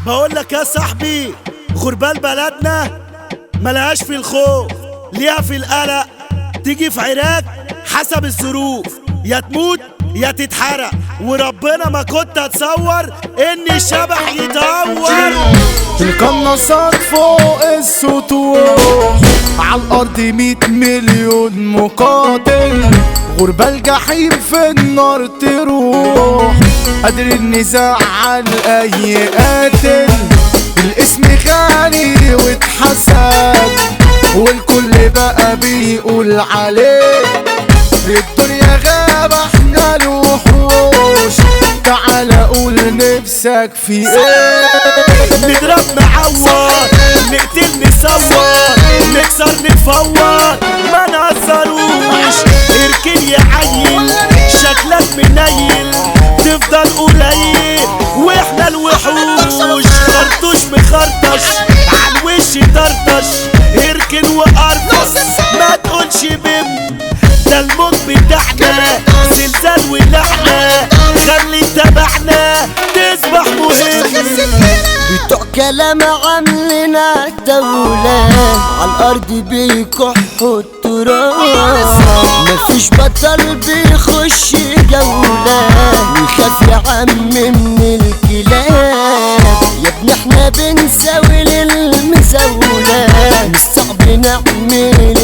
بقول لك يا صاحبي غربال بلدنا ملهاش في الخوف ليها في القلق تيجي في عراك حسب الظروف يا تموت يا تتحرق وربنا ما كنت اتصور ان الشبح يدور القناصات فوق السطوح على الارض مية مليون مقاتل غربة الجحيم في النار تروح قادرين نزعل اي قاتل الاسم غالي واتحسد والكل بقى بيقول عليه الدنيا غابة احنا الوحوش تعال قول نفسك في ايه نضرب معور نقتل نصور نكسر نفور ما نهزروش اركن يا عيل شكلك منيل تفضل قليل واحنا الوحوش خرطوش مخرطش عالوش طرطش اركن وقرطش ما تقولش بم ده الموج بتاعنا زلزال ولعنة خلي تبعنا تصبح مهم بتوع كلام عاملنا دولة عالأرض بيكحوا التراب مفيش بطل بيخش جولة ويخاف يا عم من الكلاب يا ابني احنا بنساوي للمزاولة مش صعب نعمل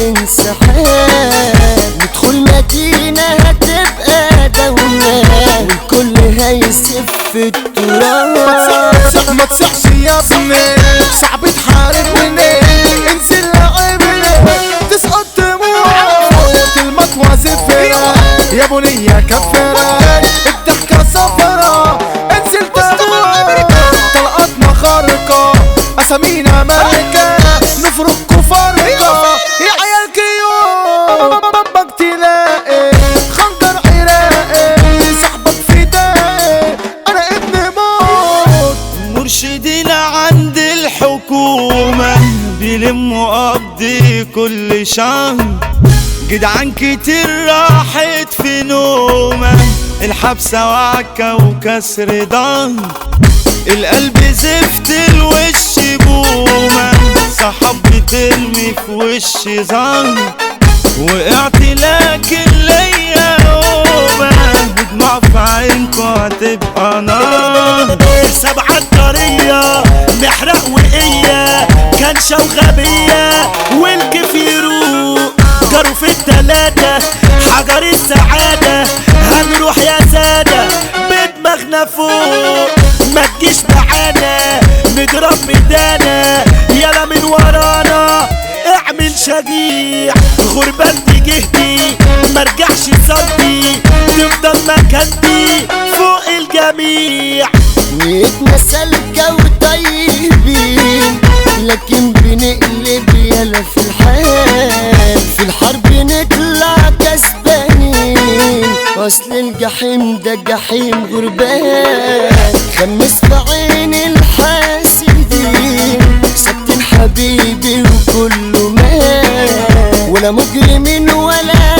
انسحاب ندخل مدينة هتبقى دولة والكل هيسف في التراب ما تصحش يا ابني صعب تحارب مني انزل لعبني تسقط تموت المطوى زفرة يا بنية كفرة الضحكة صفرة انزل تموت طلقاتنا خارقة اسامينا ملكة نفرق فرقة يا عيال كيوم بمبك تلاقي خنجر عراقي صاحبك فدائي انا ابن موت مرشدينا عند الحكومة بيلموا قبضي كل شهر جدعان كتير راحت في نومة الحبسة وعكة وكسر ظهر القلب زفت الوش بومة صحاب بترمي في وش ظهر وقعت لكن ليا قومة دموع في عينكوا هتبقى نار سبعة طرية محرق وقية كنشة وغبية والكيف يروق جروا في التلاتة حجر السعادة هنروح يا سادة بدماغنا فوق ما تجيش معانا نضرب بدانا يلا من ورانا اعمل شجيع غربان دي جهدي مرجعش صدي تفضل مكانتي فوق الجميع نيتنا سالكة وطيبين لكن بنقلب يلا في الحال في الحرب نطلع كسبانين اصل الجحيم ده جحيم غربان خمس في عين الحاسدين سبت حبيبي وكله مات ولا مجرمين ولا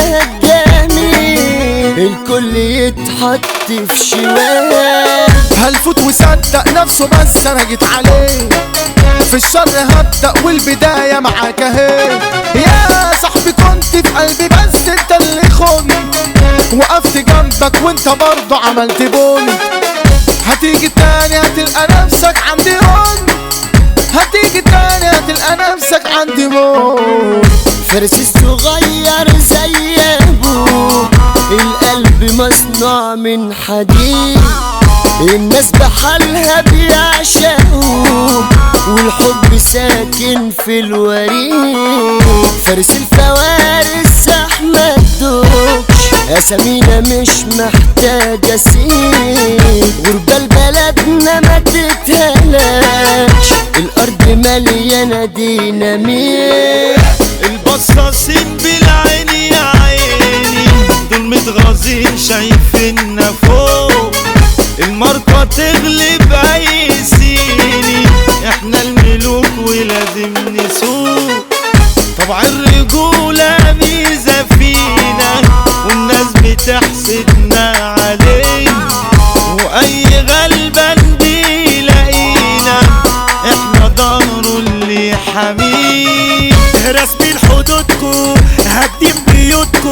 هجامين الكل يتحط في شوال هلفوت وصدق نفسه بس انا جيت عليه في الشر هبدأ والبداية معاك اهي يا صاحبي كنت في قلبي بس انت اللي خنت وقفت جنبك وانت برضه عملت بول هتيجي تاني هتلقى نفسك عندي هون هتيجي تاني هتلقى نفسك عندي موت فارس الصغير زي ابوه القلب مصنوع من حديد الناس بحالها بيعشقوه والحب ساكن في الوريد فارس الفوارس احمد دوكش اسامينا مش محتاجة سيد غربة بلدنا ما تتهلاش الارض مليانة ديناميت البصاصين بالعين يا عيني دول متغاظين شايفيننا فوق الماركة تغلب اي سيني احنا الملوك ولازم نسوق طبع الرجولة ميزة فينا والناس بتحسدنا عليه واي غلبان بيلاقينا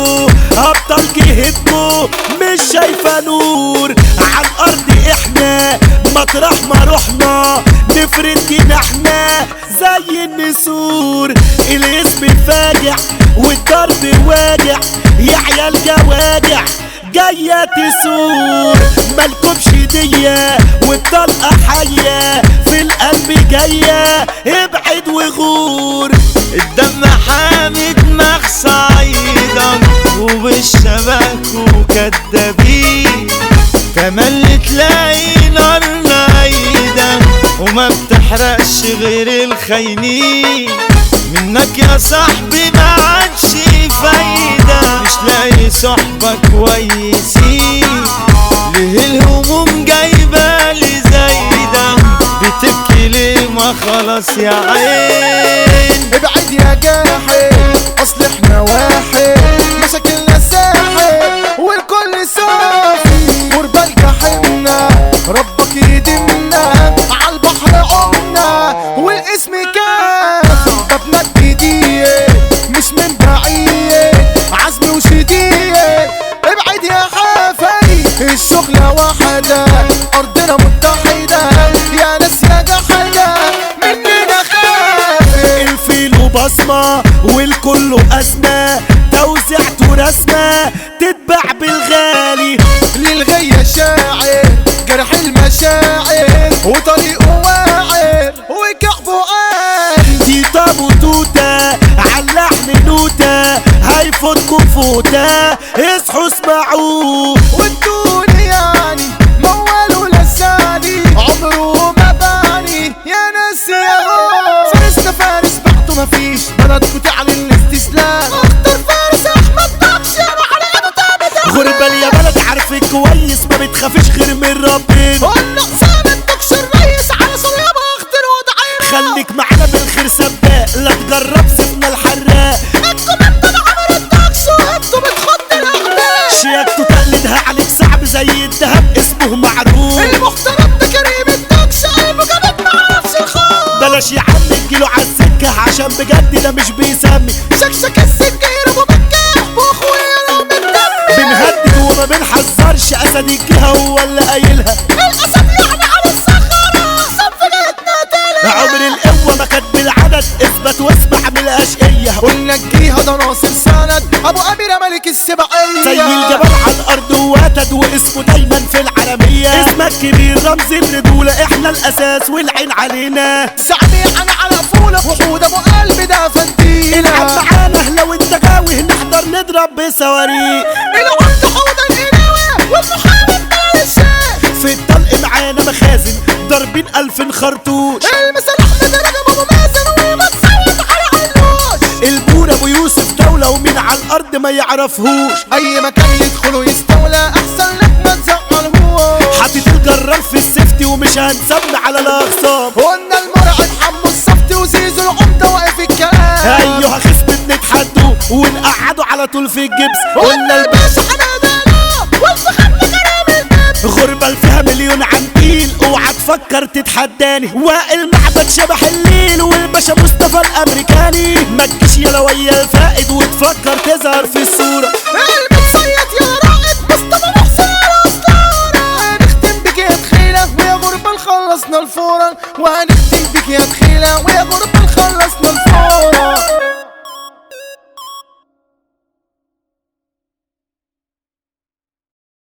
بيبكوا ابطال جهتكوا مش شايفة نور على الارض احنا مطرح ما رحنا نفرد جناحنا زي النسور الاسم فاجع والضرب واجع يا عيال جواجع جاية تسور مالكمش دية والطلقة حية في القلب جاية ابعد وغور الدم حامي دماغ صعيدة وبالشبك وكدابين تملي تلاقي نار نايدة وما بتحرقش غير الخاينين منك يا صاحبي ما عادش فايدة مش لاقي صحبة كويسين ليه الهموم جايبة لي زايدة بتبكي ليه ما خلاص يا عين ابعد يا جاحد اصل احنا واحد مشاكلنا ساحل والكل صافي قرب الجحيمنا ربك يدمنا عالبحر عمنا والاسم كافي بابنا الجديد مش من بعيد عزمي وشديد ابعد يا حافي الشغلة واحدة أرضنا متحدة يا ناس يا جحدة مننا خافي الفيل وبصمة والكل أزمة توزيعته رسمة تتباع بالغالي للغية شاعر جرح المشاعر وطريقه واعر وكعبه قال دي طابو توتة عاللحن نوتة هيفوتكوا فوتة اصحوا اسمعوه والدنيا يعني موال لساني عمره ما باني يا ناس يا هو فارسنا فارس بعده مفيش بلدكوا تعلن الاستسلام اختار فارس احمد طبش على ايده تابت غربة يا بلد عارفك كويس ما بتخافيش غير من ربنا قلنا حسام الدكش الريس على صليبه اختر وضعينا خليك معانا بالخير سباق لا تجرب سيبنا الحراق انتوا من عمر الدكش وانتوا بتخض الاغلال شياكته تقلدها عليك صعب زي الدهب اسمه معروف المحترم ده كريم الدكش قلبه جامد معرفش الخوف بلاش يا عم تجيله عالسكة عشان بجد ده مش بيسمي شكشك السكير ابو مكاح واخويا لو متدمر بنهدد وما بنحذرش اسد الجهة هو اللي قايلها الاسد يعني على الصخرة اقسم في جهتنا تلها عمر القوة ما كانت بالعدد اثبت واسمع من الاشقية قلنا الجيها ده ناصر سند ابو امير ملك السبعية زي الجبل على الارض واتد واسمه دايما في العالمية اسمك كبير رمز الرجولة احنا الاساس والعين علينا زعمي انا على فولة وحود ابو قلب ده العب فندينا معانا لو انت غاوي نحضر نضرب بصواريخ العمد حوض القناوة والمحارب مال الشيخ في الطلق معانا مخازن ضاربين الف خرطوش المثل احمد رجب ابو مازن وما تصوت على علوش البور ابو يوسف دولة ومين على الارض ما يعرفهوش اي مكان يدخلوا يستولى احسن لك ما تزعلهوش حاطط الجرار في السيفتي ومش هنسمي على الاخصام قلنا المرعب حمو الصفت وزيزو العمدة واقف الكلام ايوه خصم بنتحدوا ونقعدوا على طول في الجبس قلنا الباشا حمادة والفخر كريم الباب غربة اللي فيها مليون عنقيل اوعى تفكر تتحداني وائل معبد شبح الليل والباشا مصطفى الامريكاني ما تجيش يلا ويا الفائد وتفكر تظهر في الصورة المتصيد يا رائد مصطفى محسن الاسطورة هنختم بك يا تخيلة ويا غربة خلصنا الفورة وهنختم بك يا تخيلة ويا غربة خلصنا